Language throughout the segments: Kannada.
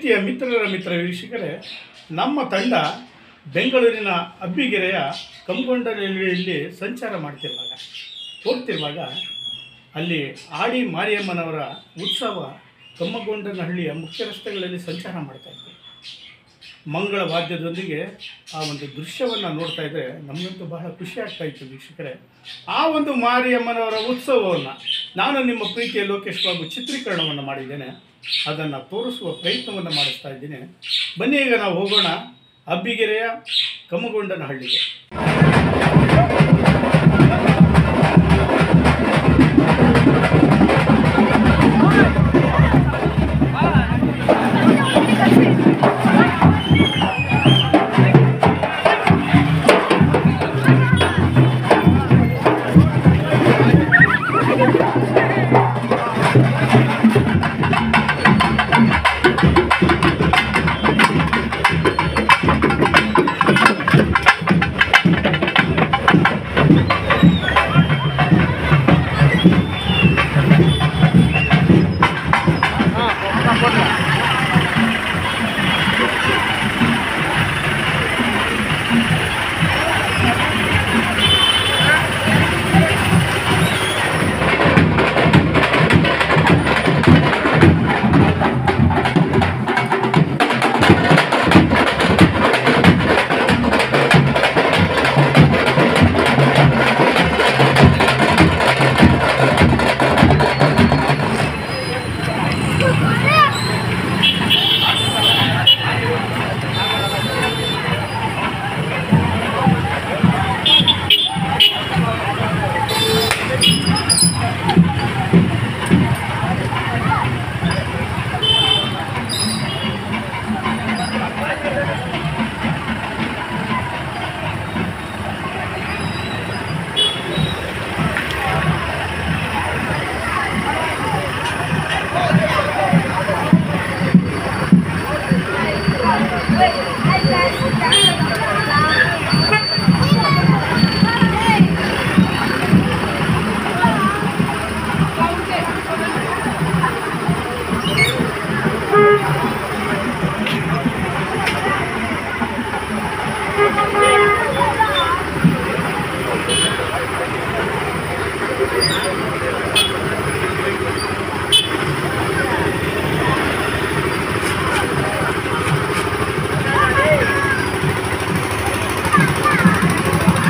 ಪ್ರೀತಿಯ ಮಿತ್ರರ ಮಿತ್ರ ವೀಕ್ಷಕರೇ ನಮ್ಮ ತಂಡ ಬೆಂಗಳೂರಿನ ಅಬ್ಬಿಗೆರೆಯ ಕಂಪೌಂಡರಲ್ಲಿ ಸಂಚಾರ ಮಾಡ್ತಿರುವಾಗ ಹೋಗ್ತಿರುವಾಗ ಅಲ್ಲಿ ಆಡಿ ಮಾರಿಯಮ್ಮನವರ ಉತ್ಸವ ಕಮ್ಮಗೊಂಡನಹಳ್ಳಿಯ ಮುಖ್ಯ ರಸ್ತೆಗಳಲ್ಲಿ ಸಂಚಾರ ಮಾಡ್ತಾ ಇತ್ತು ಮಂಗಳ ವಾದ್ಯದೊಂದಿಗೆ ಆ ಒಂದು ದೃಶ್ಯವನ್ನು ನೋಡ್ತಾ ಇದ್ದರೆ ನಮಗಂತೂ ಬಹಳ ಖುಷಿ ಆಗ್ತಾ ಇತ್ತು ವೀಕ್ಷಕರೇ ಆ ಒಂದು ಮಾರಿಯಮ್ಮನವರ ಉತ್ಸವವನ್ನು ನಾನು ನಿಮ್ಮ ಪ್ರೀತಿಯ ಲೋಕೇಶ್ ಬಾಬು ಚಿತ್ರೀಕರಣವನ್ನು ಮಾಡಿದ್ದೇನೆ ಅದನ್ನು ತೋರಿಸುವ ಪ್ರಯತ್ನವನ್ನು ಮಾಡಿಸ್ತಾ ಇದ್ದೀನಿ ಬನ್ನಿ ಈಗ ನಾವು ಹೋಗೋಣ ಅಬ್ಬಿಗೆರೆಯ ಕಮ್ಮಗೊಂಡನಹಳ್ಳಿಗೆ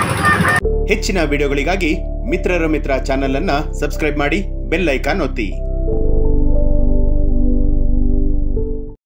ಹೆಚ್ಚಿನ ವಿಡಿಯೋಗಳಿಗಾಗಿ ಮಿತ್ರರ ಮಿತ್ರ ಚಾನೆಲ್ ಅನ್ನ ಸಬ್ಸ್ಕ್ರೈಬ್ ಮಾಡಿ ಬೆಲ್ ಐಕಾನ್ ಒತ್ತಿ